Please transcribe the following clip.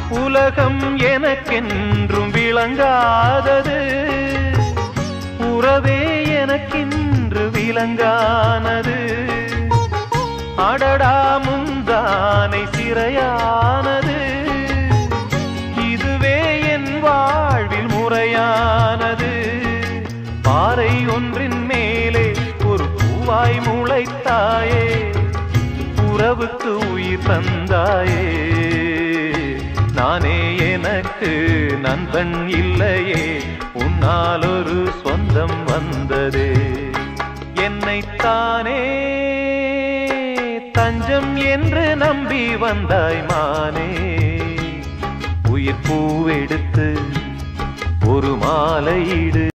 உலகம் எனக்கென்றும் விளங்காதது உறவே எனக்கின்று விளங்கானது அடடா முந்தானை சிறையானது இதுவே என் வாழ்வில் முறையானது பாறை ஒன்றின் மேலே ஒரு பூவாய் முளைத்தாயே உறவுக்கு உயிர் தந்தாயே நானே எனக்கு நண்பன் இல்லையே உன்னால் ஒரு சொந்தம் வந்ததே என்னைத்தானே தஞ்சம் என்று நம்பி வந்தாய் மானே உயிர் பூவெடுத்து ஒரு மாலையிடு